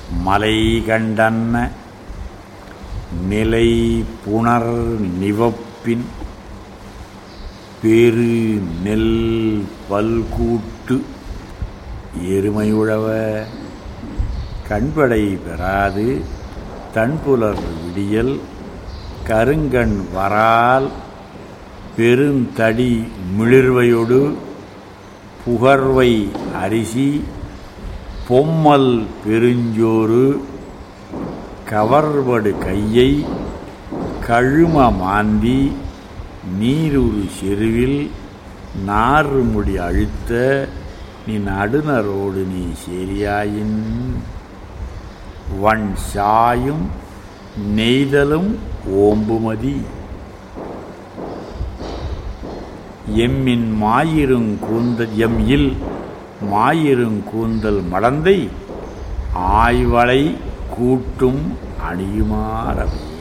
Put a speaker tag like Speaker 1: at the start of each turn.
Speaker 1: மலை கண்டன்ன நிலை புணர் நிவப்பின் பெரு நெல் பல்கூட்டு எருமையுழவ கண்படை பெறாது தன்புலர் விடியல் கருங்கண் வரால் பெருந்தடி மிளிர்வையொடு புகர்வை அரிசி பொம்மல் பெருஞ்சோறு கவர்வடு கையை கழும மாந்தி நீருரு செருவில் நாறுமுடி அழுத்த நீ நடுநரோடு நீ சேரியாயின் வன் சாயும் நெய்தலும் ஓம்புமதி எம்மின் மாயிருங் கூந்தல் எம் இல் மாயிருங் கூந்தல் மடந்தை ஆய்வளை கூட்டும் அணியுமாறவே